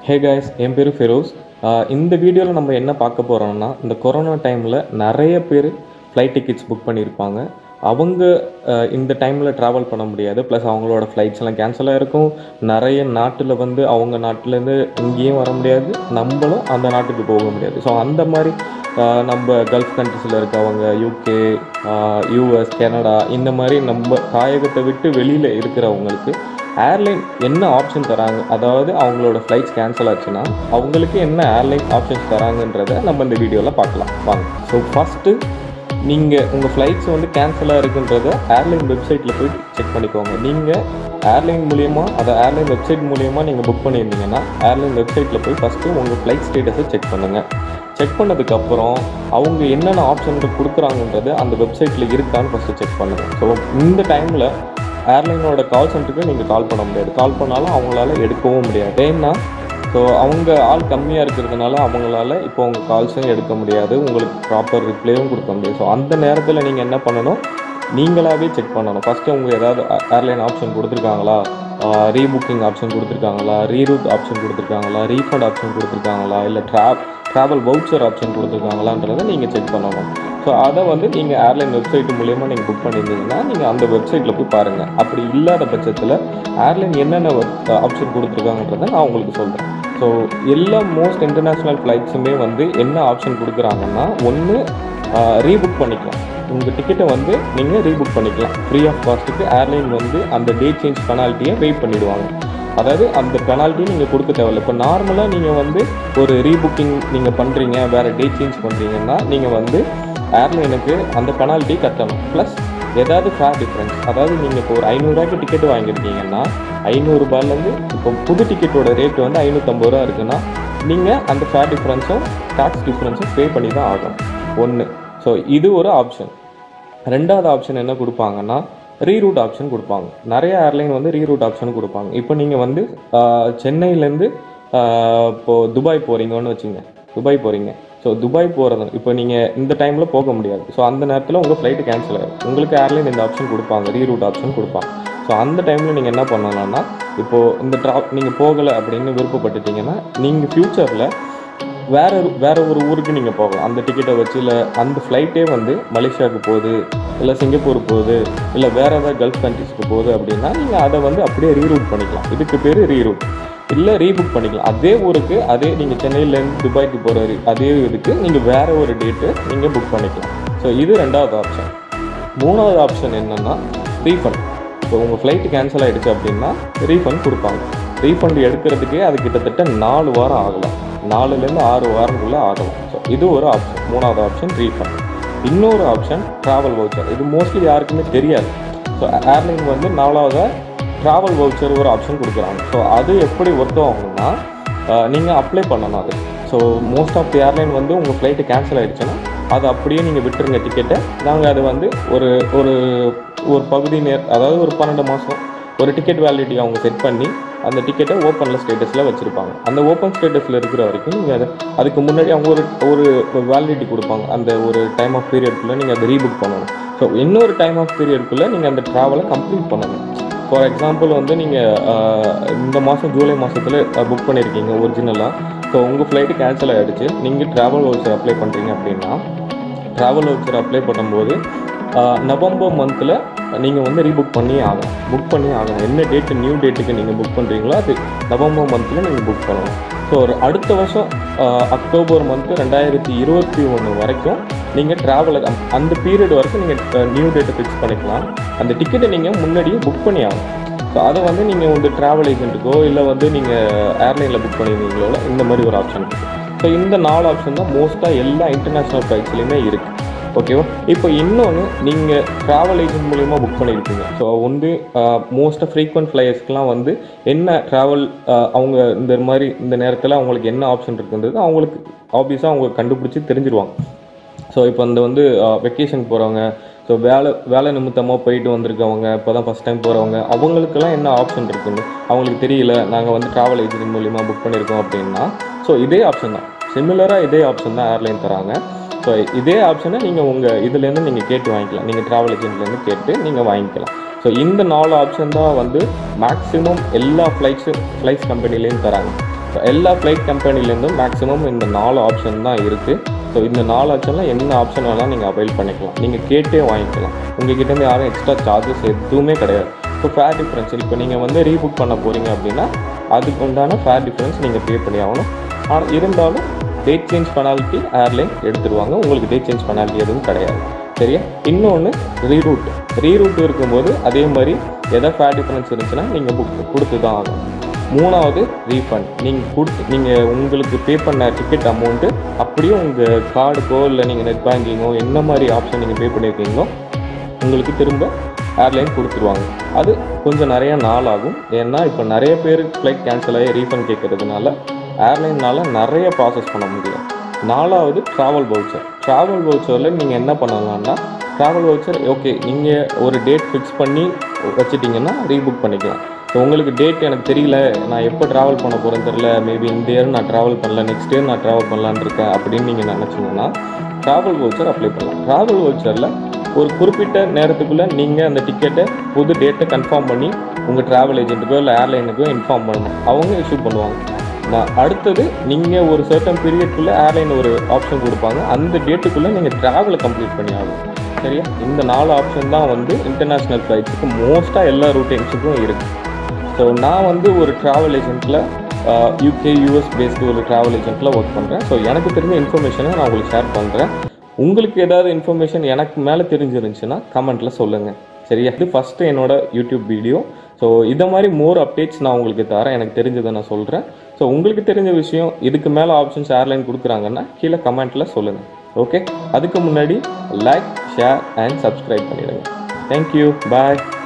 hey guys என் பேர் ஃபெரோஸ் ஆஹ் இந்த வீடியோவில் நம்ம என்ன பார்க்க போகிறோம்னா இந்த கொரோனா டைமில் நிறைய பேர் ஃப்ளைட் டிக்கெட்ஸ் புக் பண்ணியிருப்பாங்க அவங்க ஆஹ் இந்த டைமில் ட்ராவல் பண்ண முடியாது ப்ளஸ் அவங்களோட ஃப்ளைட்ஸ் எல்லாம் கேன்சல் ஆகிருக்கும் நிறைய நாட்டில் வந்து அவங்க நாட்டிலேருந்து இங்கேயும் வர முடியாது நம்மளும் அந்த நாட்டுக்கு போக முடியாது ஸோ அந்த மாதிரி ஆஹ் நம்ம கல்ஃப் கண்ட்ரிஸில் இருக்கவங்க யூகே யூஎஸ் கனடா இந்த மாதிரி நம்ம தாயகத்தை விட்டு வெளியில் இருக்கிறவங்களுக்கு ஏர்லைன் என்ன ஆப்ஷன் தராங்க அதாவது அவங்களோட ஃப்ளைட்ஸ் கேன்சல் ஆச்சுன்னா அவங்களுக்கு என்ன ஏர்லைன் ஆப்ஷன்ஸ் தராங்கன்றதை நம்ம இந்த வீடியோவில் பார்க்கலாம் வாங்க ஸோ ஃபஸ்ட்டு நீங்கள் உங்கள் ஃப்ளைட்ஸ் வந்து கேன்சலாக இருக்குன்றத ஏர்லைன் வெப்சைட்டில் போய் செக் பண்ணிக்கோங்க நீங்கள் ஏர்லைன் மூலியமாக அதை ஏர்லைன் வெப்சைட் மூலியமாக நீங்கள் புக் பண்ணியிருந்தீங்கன்னா ஏர்லைன் வெப்சைட்டில் போய் ஃபஸ்ட்டு உங்கள் ஃப்ளைட் ஸ்டேட்டஸை செக் பண்ணுங்கள் செக் பண்ணதுக்கப்புறம் அவங்க என்னென்ன ஆப்ஷன்கள் கொடுக்குறாங்கன்றது அந்த வெப்சைட்டில் இருக்கான்னு ஃபஸ்ட்டு செக் பண்ணுங்கள் ஸோ இந்த டைமில் ஏர்லைனோட கால் சென்டருக்கு நீங்கள் கால் பண்ண முடியாது கால் பண்ணாலும் அவங்களால எடுக்கவும் முடியாது ஏன்னா ஸோ அவங்க ஆள் கம்மியாக இருக்கிறதுனால அவங்களால இப்போ உங்கள் கால்ஸும் எடுக்க முடியாது உங்களுக்கு ப்ராப்பர் ரிப்ளையும் கொடுக்க முடியாது ஸோ அந்த நேரத்தில் நீங்கள் என்ன பண்ணணும் நீங்களாகவே செக் பண்ணணும் ஃபஸ்ட்டு அவங்க ஏதாவது ஏர்லைன் ஆப்ஷன் கொடுத்துருக்காங்களா ரீபுக்கிங் ஆப்ஷன் கொடுத்துருக்காங்களா ரீரூட் ஆப்ஷன் கொடுத்துருக்காங்களா ரீஃபண்ட் ஆப்ஷன் கொடுத்துருக்காங்களா இல்லை ட்ரா ட்ராவல் வவுச்சர் ஆப்ஷன் கொடுத்துருக்காங்களான்றதை நீங்கள் செக் பண்ணணும் ஸோ அதை வந்து நீங்கள் ஏர்லைன் வெப்சைட் மூலியமாக நீங்கள் புக் பண்ணியிருந்தீங்கன்னா நீங்கள் அந்த வெப்சைட்டில் போய் பாருங்கள் அப்படி இல்லாத பட்சத்தில் ஏர்லைன் என்னென்ன ஆப்ஷன் கொடுத்துருக்காங்கன்றதை நான் உங்களுக்கு சொல்கிறேன் ஸோ எல்லா மோஸ்ட் இன்டர்நேஷ்னல் ஃப்ளைட்ஸுமே வந்து என்ன ஆப்ஷன் கொடுக்குறாங்கன்னா ஒன்று ரீபுக் பண்ணிக்கலாம் உங்கள் டிக்கெட்டை வந்து நீங்கள் ரீபுக் பண்ணிக்கலாம் ஃப்ரீ ஆஃப் காஸ்ட்டுக்கு ஏர்லைன் வந்து அந்த டேட் சேஞ்ச் பெனால்ட்டியை வெயிட் பண்ணிடுவாங்க அதாவது அந்த பெனால்ட்டி நீங்கள் கொடுக்க தேவையில்ல இப்போ நார்மலாக நீங்கள் வந்து ஒரு ரீபுக்கிங் நீங்கள் பண்ணுறீங்க வேறு டேட் சேஞ்ச் பண்ணுறீங்கன்னா நீங்கள் வந்து ஏர்லைனுக்கு அந்த பெனால்ட்டி கட்டணும் ப்ளஸ் ஏதாவது ஃபேர் டிஃப்ரென்ஸ் அதாவது நீங்கள் இப்போ ஒரு ஐநூறுரூவாய்க்கு டிக்கெட் வாங்கியிருக்கீங்கன்னா ஐநூறுரூபாலேருந்து இப்போ புது டிக்கெட்டோட ரேட் வந்து ஐநூற்றம்பது ரூபா இருக்குன்னா நீங்கள் அந்த ஃபேர் டிஃப்ரென்ஸும் டேக்ஸ் டிஃப்ரென்ஸும் பே பண்ணி தான் ஆகணும் ஒன்று ஸோ இது ஒரு ஆப்ஷன் ரெண்டாவது ஆப்ஷன் என்ன கொடுப்பாங்கன்னா ரீரூட் ஆப்ஷன் கொடுப்பாங்க நிறைய ஏர்லைன் வந்து ரீரூட் ஆப்ஷன் கொடுப்பாங்க இப்போ நீங்கள் வந்து ஆஹ், சென்னையிலேருந்து ஆஹ், இப்போ துபாய் போகிறீங்கன்னு வச்சுங்க துபாய் போகிறீங்க ஸோ துபாய் போகிறது இப்போ நீங்கள் இந்த டைமில் போக முடியாது ஸோ அந்த நேரத்தில் உங்கள் ஃப்ளைட்டு கேன்சல் ஆகும் உங்களுக்கு ஏர்லைன் இந்த ஆப்ஷன் கொடுப்பாங்க ரீரூட் ஆப்ஷன் கொடுப்பாங்க ஸோ அந்த டைமில் நீங்கள் என்ன பண்ணலாம்னா இப்போது இந்த ட்ரா நீங்கள் போகலை அப்படின்னு விருப்பப்பட்டுட்டீங்கன்னா நீங்கள் ஃப்யூச்சரில் வேற ஒரு- வேற ஒரு ஊருக்கு நீங்கள் போகலாம் அந்த டிக்கெட்டை வச்சு இல்லை அந்த ஃப்ளைட்டே வந்து மலேசியாவுக்கு போகுது இல்லை சிங்கப்பூர் போகுது இல்லை வேற ஏதாவது கல்ஃப் கண்ட்ரிஸ்க்கு போகுது அப்படின்னா நீங்கள் அதை வந்து அப்படியே ரீரூட் பண்ணிக்கலாம் இதுக்கு பேர் ரீரூட் இல்லை ரீபுக் பண்ணிக்கலாம் அதே ஊருக்கு அதே நீங்கள் சென்னையிலேருந்து துபாய்க்கு போகிற அதே இதுக்கு நீங்கள் வேற ஒரு டேட்டு நீங்கள் புக் பண்ணிக்கலாம் ஸோ இது ரெண்டாவது ஆப்ஷன் மூணாவது ஆப்ஷன் என்னென்னா ரீஃபண்ட் இப்போ உங்கள் ஃப்ளைட்டு கேன்சல் ஆகிடுச்சு அப்படின்னா ரீஃபண்ட் கொடுப்பாங்க ரீஃபண்ட் எடுக்கிறதுக்கே அது கிட்டத்தட்ட நாலு வாரம் ஆகலாம் நாலுலேருந்து ஆறு வாரங்குள்ளே ஆகலாம் ஸோ இது ஒரு ஆப்ஷன் மூணாவது ஆப்ஷன் ரீஃபண்ட் இன்னொரு ஆப்ஷன் ட்ராவல் வவுச்சர் இது மோஸ்ட்லி யாருக்குமே தெரியாது ஸோ ஏர்லைன் வந்து நாலாவதாக ட்ராவல் வவுச்சர் ஒரு ஆப்ஷன் கொடுக்குறாங்க ஸோ அது எப்படி ஒர்க் ஆகும்னா நீங்கள் அப்ளை பண்ணணும் அது so most of the airline வந்து உங்கள் ஃப்ளைட்டு கேன்சல் ஆகிடுச்சுன்னா அது அப்படியே நீங்கள் விட்டுருங்க டிக்கெட்டை நாங்கள் அது வந்து ஒரு ஒரு ஒரு பகுதி நேர் அதாவது ஒரு பன்னெண்டு மாதம் ஒரு டிக்கெட் வேலிடிட்டி அவங்க செட் பண்ணி அந்த டிக்கெட்டை ஓப்பனில் ஸ்டேட்டஸில் வச்சுருப்பாங்க அந்த ஓப்பன் ஸ்டேட்டஸில் இருக்கிற வரைக்கும் நீங்கள் அதை அதுக்கு முன்னாடி அவங்க ஒரு ஒரு வேலிடிட்டி கொடுப்பாங்க அந்த ஒரு டைம் ஆஃப் பீரியட்குள்ளே நீங்கள் அதை ரீபுக் பண்ணணும் ஸோ இன்னொரு டைம் ஆஃப் பீரியட்குள்ளே நீங்கள் அந்த ட்ராவலை கம்ப்ளீட் பண்ணணும் ஃபார் எக்ஸாம்பிள் வந்து நீங்கள் இந்த மாதம் ஜூலை மாதத்தில் புக் பண்ணியிருக்கீங்க ஒரிஜினலாக ஸோ உங்கள் ஃப்ளைட்டு கேன்சல் ஆகிடுச்சு நீங்கள் ட்ராவல் வவுச்சர் அப்ளை பண்ணுறீங்க அப்படின்னா ட்ராவல் வவுச்சர் அப்ளை பண்ணும்போது ஆஹ், நவம்பர் மந்தில் நீங்கள் வந்து ரீபுக் பண்ணி ஆகணும் புக் பண்ணி ஆகணும் என்ன டேட்டு நியூ டேட்டுக்கு நீங்கள் புக் பண்ணுறீங்களோ அது நவம்பர் மந்தில் நீங்கள் புக் பண்ணணும் ஸோ ஒரு அடுத்த வருஷம் ஆஹ், அக்டோபர் மந்த்து ரெண்டாயிரத்தி இருபத்தி ஒன்று வரைக்கும் நீங்கள் ட்ராவல் அந்த பீரியட் வரைக்கும் நீங்கள் நியூ டேட்டை ஃபிக்ஸ் பண்ணிக்கலாம் அந்த டிக்கெட்டை நீங்கள் முன்னாடியே புக் பண்ணி ஆகணும் ஸோ அதை வந்து நீங்கள் வந்து ட்ராவல் ஏஜென்ட்டுக்கோ இல்லை வந்து நீங்கள் ஏர்லைனில் புக் பண்ணியிருந்தீங்களோ இந்த மாதிரி ஒரு ஆப்ஷன் இருக்குது ஸோ இந்த நாலு ஆப்ஷன் தான் மோஸ்ட்டாக எல்லா இன்டர்நேஷ்னல் ஃப்ளைட்ஸ்லையுமே இருக்குது ஓகேவா இப்போ இன்னொன்று நீங்கள் ட்ராவல் ஏஜென்ட் மூலிமா புக் பண்ணியிருக்கீங்க ஸோ வந்து மோஸ்ட்டாக ஃப்ரீக்வெண்ட் ஃப்ளையர்ஸ்க்குலாம் வந்து என்ன ட்ராவல் அவங்க இந்த மாதிரி இந்த நேரத்தில் அவங்களுக்கு என்ன ஆப்ஷன் இருக்குன்றது அவங்களுக்கு ஆப்வியஸாக அவங்க கண்டுபிடிச்சி தெரிஞ்சிருவாங்க ஸோ இப்போ இந்த வந்து வெக்கேஷன் போகிறவங்க ஸோ வேலை வேலை நிமித்தமாக போயிட்டு வந்திருக்கவங்க இப்போ தான் ஃபஸ்ட் டைம் போகிறவங்க அவங்களுக்கெல்லாம் என்ன ஆப்ஷன் இருக்குன்னு அவங்களுக்கு தெரியல நாங்கள் வந்து ட்ராவல் ஏஜென்ட் மூலிமா புக் பண்ணியிருக்கோம் அப்படின்னா ஸோ இதே ஆப்ஷன் தான் சிமிலராக இதே ஆப்ஷன் தான் ஏர்லைன் தராங்க ஸோ இதே ஆப்ஷனை நீங்கள் உங்கள் இதுலேருந்து நீங்கள் கேட்டு வாங்கிக்கலாம் நீங்கள் ட்ராவல் ஏஜென்ட்லேருந்து கேட்டு நீங்கள் வாங்கிக்கலாம் ஸோ இந்த நாலு ஆப்ஷன் தான் வந்து மேக்ஸிமம் எல்லா ஃப்ளைட்ஸும் ஃப்ளைட்ஸ் கம்பெனிலேயும் தராங்க எல்லா ஃப்ளைட் கம்பெனிலேருந்தும் மேக்ஸிமம் இந்த நாலு ஆப்ஷன் தான் இருக்குது ஸோ இந்த நாலு ஆப்ஷனில் என்ன ஆப்ஷன் வேணால் நீங்கள் அவைல் பண்ணிக்கலாம் நீங்கள் கேட்டே வாங்கிக்கலாம் உங்ககிட்டேருந்து யாரும் எக்ஸ்ட்ரா சார்ஜஸ் எதுவுமே கிடையாது ஸோ ஃபேர் டிஃப்ரென்ஸ் இப்போ நீங்கள் வந்து ரீபுக் பண்ண போகிறீங்க அப்படின்னா அதுக்கு உண்டான ஃபேர் டிஃப்ரென்ஸ் நீங்கள் பே பண்ணி ஆகணும் ஆனால் இருந்தாலும் டேட் சேஞ்ச் பெனால்ட்டி ஏர்லைன் எடுத்துருவாங்க உங்களுக்கு டேட் சேஞ்ச் பெனால்ட்டி எதுவும் கிடையாது சரியா இன்னொன்று ரீரூட் ரீரூட் இருக்கும்போது அதே மாதிரி எதாவது ஃபேர் டிஃப்ரென்ஸ் இருந்துச்சுன்னா நீங்கள் புக் கொடுத்து தான் ஆகணும் மூணாவது ரீஃபண்ட் நீங்கள் கொடுத்து நீங்கள் உங்களுக்கு பே பண்ண டிக்கெட் அமௌண்ட்டு அப்படியே உங்கள் கார்டுக்கோ இல்லை நீங்கள் நெட் பேங்கிங்கோ என்ன மாதிரி ஆப்ஷன் நீங்கள் பே பண்ணியிருக்கீங்களோ உங்களுக்கு திரும்ப ஏர்லைன் கொடுத்துருவாங்க அது கொஞ்சம் நிறைய நாள் ஆகும் ஏன்னா இப்போ நிறைய பேர் ஃப்ளைட் கேன்சல் ஆகி ரீஃபண்ட் கேட்கறதுனால ஏர்லைனால் நிறைய ப்ராசஸ் பண்ண முடியும் நாலாவது ட்ராவல் வவுச்சர் ட்ராவல் வவுச்சரில் நீங்கள் என்ன பண்ணலாம்னா ட்ராவல் வவுச்சர் ஓகே நீங்கள் ஒரு டேட் ஃபிக்ஸ் பண்ணி வச்சுட்டிங்கன்னா ரீபுக் பண்ணிக்கலாம் ஸோ உங்களுக்கு டேட் எனக்கு தெரியல நான் எப்போ ட்ராவல் பண்ண போகிறேன்னு தெரியல மேபி இந்த இயர் நான் ட்ராவல் பண்ணல நெக்ஸ்ட் இயர் நான் ட்ராவல் பண்ணலான்னு இருக்கேன் அப்படின்னு நீங்கள் நினச்சிங்கன்னா ட்ராவல் வவுச்சர் அப்ளை பண்ணலாம் ட்ராவல் வவுச்சரில் ஒரு குறிப்பிட்ட நேரத்துக்குள்ளே நீங்கள் அந்த டிக்கெட்டை புது டேட்டை கன்ஃபார்ம் பண்ணி உங்கள் ட்ராவல் ஏஜென்ட்டுக்கோ இல்லை ஏர்லைனுக்கோ இன்ஃபார்ம் பண்ணணும் அவங்க இஷ்யூ பண்ணுவாங்க நான் அடுத்தது நீங்கள் ஒரு சர்டன் பீரியட்குள்ளே ஏர்லைன் ஒரு ஆப்ஷன் கொடுப்பாங்க அந்த டேட்டுக்குள்ளே நீங்கள் ட்ராவலை கம்ப்ளீட் பண்ணி ஆகணும் சரியா இந்த நாலு ஆப்ஷன் தான் வந்து இன்டர்நேஷ்னல் ஃப்ளைட்ஸுக்கு மோஸ்ட்டாக எல்லா ரூட்டிங்ஸுக்கும் இருக்குது ஸோ நான் வந்து ஒரு ட்ராவல் ஏஜென்ட்டில் யூகே யூஎஸ் பேஸ்டு ஒரு ட்ராவல் ஏஜென்ட்டில் ஒர்க் பண்ணுறேன் ஸோ எனக்கு தெரிஞ்ச இன்ஃபர்மேஷனை நான் உங்களுக்கு ஷேர் பண்ணுறேன் உங்களுக்கு ஏதாவது இன்ஃபர்மேஷன் எனக்கு மேலே தெரிஞ்சிருந்துச்சுன்னா கமெண்ட்டில் சொல்லுங்கள் சரியா இது ஃபஸ்ட்டு என்னோட யூடியூப் வீடியோ ஸோ இதை மாதிரி மோர் அப்டேட்ஸ் நான் உங்களுக்கு தரேன் எனக்கு தெரிஞ்சதை நான் சொல்கிறேன் ஸோ உங்களுக்கு தெரிஞ்ச விஷயம் இதுக்கு மேலே ஆப்ஷன்ஸ் ஏர்லைன் கொடுக்குறாங்கன்னா கீழே கமெண்ட்டில் சொல்லுங்கள் ஓகே அதுக்கு முன்னாடி லைக் ஷேர் அண்ட் சப்ஸ்கிரைப் பண்ணிடுங்க தேங்க்யூ பாய்